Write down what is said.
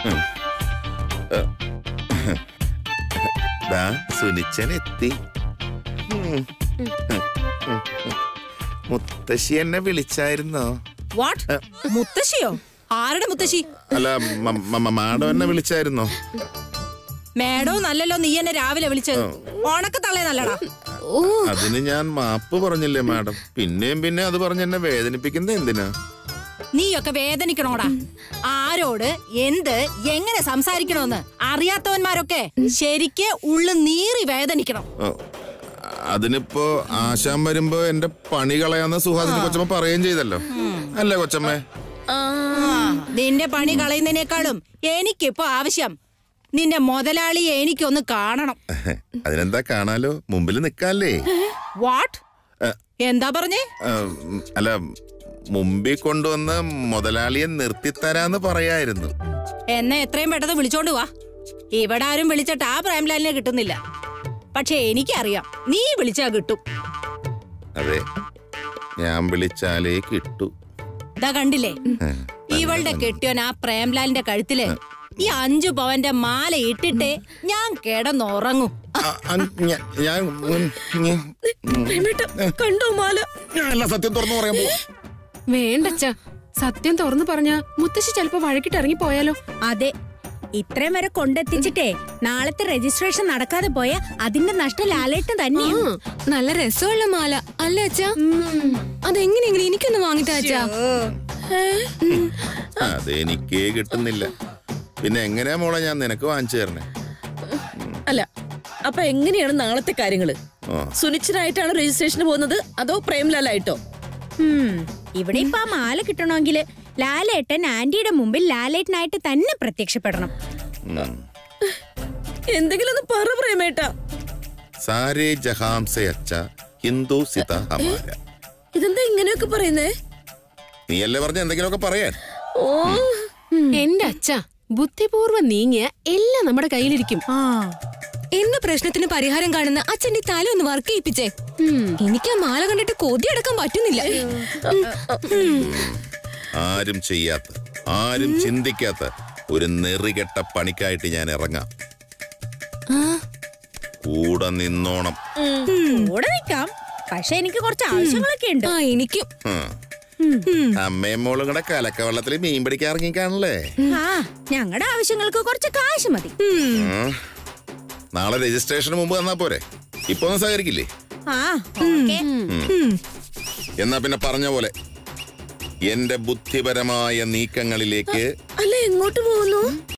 ദാ സുനിച്ചൻ എത്തി ഉം. മുത്തശ്ശി എന്നെ വിളിച്ചായിരുന്നോ വാട്ട് മുത്തശ്ശിയോ ആരുടെ മുത്തശ്ശി അല്ല മ- മ- മ- മാഡം എന്നെ വിളിച്ചായിരുന്നോ മേഡോ നല്ലല്ലോ നീ എന്നെ രാവിലെ വിളിച്ചത് ഉണക്ക തള്ളേ നല്ലടാ അതിന് ഞാൻ മാപ്പ് പറഞ്ഞില്ലേ മാഡം പിന്നെയും പിന്നെ അത് പറഞ്ഞ് എന്നെ വേദനിപ്പിക്കുന്നത് എന്തിനാ നീയൊക്കെ വേദനിക്കണോടാ ആരോട് എന്ത് എങ്ങനെ സംസാരിക്കണോന്ന് അറിയാത്തവന്മാരൊക്കെ ശരിക്ക് ഉള്ളു നീറി വേദനിക്കണം ഓ, അതിനിപ്പോ ആശാൻ വരുമ്പോ എന്റെ പണി കളയാന്ന് സുഹാസിനി കൊച്ചമ്മ പറയുകയും ചെയ്തല്ലോ അല്ലേ കൊച്ചമ്മേ ആ, നിന്റെ പണി കളയുന്നതിനേക്കാളും എനിക്കിപ്പോ ആവശ്യം നിന്റെ മുതലാളിയെ എനിക്കൊന്ന് കാണണം അതിനെന്താ കാണാലോ മുമ്പിൽ നിക്കാല്ലേ വാട്ട് ഏ, എന്താ പറഞ്ഞേ ആ, ഉം, അല്ല മുമ്പിൽ കൊണ്ടുവന്ന് മുതലാളിയെ നിർത്തിത്തരാന്ന് പറയായിരുന്നു എന്നെ എത്രയും പെട്ടെന്ന് വിളിച്ചോണ്ട് വാ ഇവിടെ ആരും വിളിച്ചിട്ട് ആ പ്രേംലാലിനെ കിട്ടുന്നില്ല പക്ഷെ എനിക്കറിയാം നീ വിളിച്ചാ കിട്ടും അതെ ഞാൻ വിളിച്ചാലേ കിട്ടൂ ഇതാ കണ്ടില്ലേ ഏ, ഇവളുടെ കെട്ടിയോൻ ആ പ്രേംലാലിന്റെ കഴുത്തില് ഈ അഞ്ചു പവന്റെ മാല ഇട്ടിട്ടേ ഞാൻ കിടന്നുറങ്ങും ആ, ആ, ഞ- ഞാൻ ഉം, ഉം, കണ്ടോ മാല ഞാൻ എല്ലാ സത്യം തുറന്നു പറയാൻ പോകും വേണ്ടച്ച സത്യം തുറന്നു പറഞ്ഞ മുത്തശ്ശി ചിലപ്പോ വഴക്കിട്ട് ഇറങ്ങി പോയാലോ അതെ ഇത്രയും വരെ കൊണ്ടെത്തിച്ചിട്ടേ നാളത്തെ രജിസ്ട്രേഷൻ നടക്കാതെ പോയ അതിന്റെ നഷ്ടം ലാലേട്ടൻ തന്നെയാ നല്ല രസമുള്ള മാല അല്ലേ അച്ഛാ അതെങ്ങനെയെങ്കിലും എനിക്കൊന്ന് വാങ്ങിത്താ അച്ഛാ അതെനിക്കേ കിട്ടുന്നില്ല പിന്നെ എങ്ങനെയാ മോളെ ഞാൻ നിനക്ക് വാങ്ങിച്ചു തരണേ അല്ല അപ്പൊ എങ്ങനെയാണ് നാളത്തെ കാര്യങ്ങള് ഓ സുനിശ്ചിതമായിട്ടാണ് രജിസ്ട്രേഷന് പോകുന്നത് അതോ പ്രേംലാലായിട്ടോ ഉം. ഇവിടെ ഇപ്പൊ ആ മാല കിട്ടണമെങ്കിൽ ലാലേട്ടൻ ആന്റിയുടെ മുമ്പിൽ ലാലേട്ടനായിട്ട് തന്നെ പ്രത്യക്ഷപ്പെടണം ഉം. എന്തെങ്കിലും ഒന്ന് പറ പ്രേമേട്ടാ സാരേ ജഹാം സെ അച്ച ഹിന്ദു സിത ഹമാര ഇതെന്താ ഇങ്ങനെയൊക്കെ പറയുന്നേ നീയല്ലേ പറഞ്ഞ എന്തെങ്കിലുമൊക്കെ പറയാൻ ഓ എന്റെ അച്ഛ ബുദ്ധിപൂർവ്വം നീങ്ങിയ എല്ലാം നമ്മുടെ കയ്യിലിരിക്കും എന്ന പ്രശ്നത്തിന് പരിഹാരം കാണുന്ന അച്ഛന്റെ തല ഒന്ന് വർക്ക് ചെയ്യിപ്പിച്ചേ എനിക്ക് ആ മാല കണ്ടിട്ട് കൊതിയടക്കാൻ പറ്റുന്നില്ല ആരും ചെയ്യാത്ത ആരും ചിന്തിക്കാത്ത ഒരു നെറികെട്ട പണിക്കായിട്ട് ഞാൻ ഇറങ്ങാം കൂടെ നിന്നോണം കൂടെ നിൽക്കാം പക്ഷെ എനിക്ക് കുറച്ച് ആവശ്യങ്ങളൊക്കെ ഉണ്ട് ആ എനിക്കും ഉം. അമ്മയും മോളും കൂടെ കലക്കവെള്ളത്തിൽ മീൻ പിടിക്കാൻ ഇറങ്ങിക്കാണല്ലേ ആ ഞങ്ങളുടെ ആവശ്യങ്ങൾക്ക് കുറച്ച് കാശ് മതി ഉം. നാളെ രജിസ്ട്രേഷന് മുമ്പ് തന്നാ പോരെ ഇപ്പൊ ഒന്നും സഹകരിക്കില്ലേ ആ ഓക്കേ. എന്നാ പിന്നെ പറഞ്ഞ പോലെ എന്റെ ബുദ്ധിപരമായ നീക്കങ്ങളിലേക്ക് അല്ല എങ്ങോട്ട് പോകുന്നു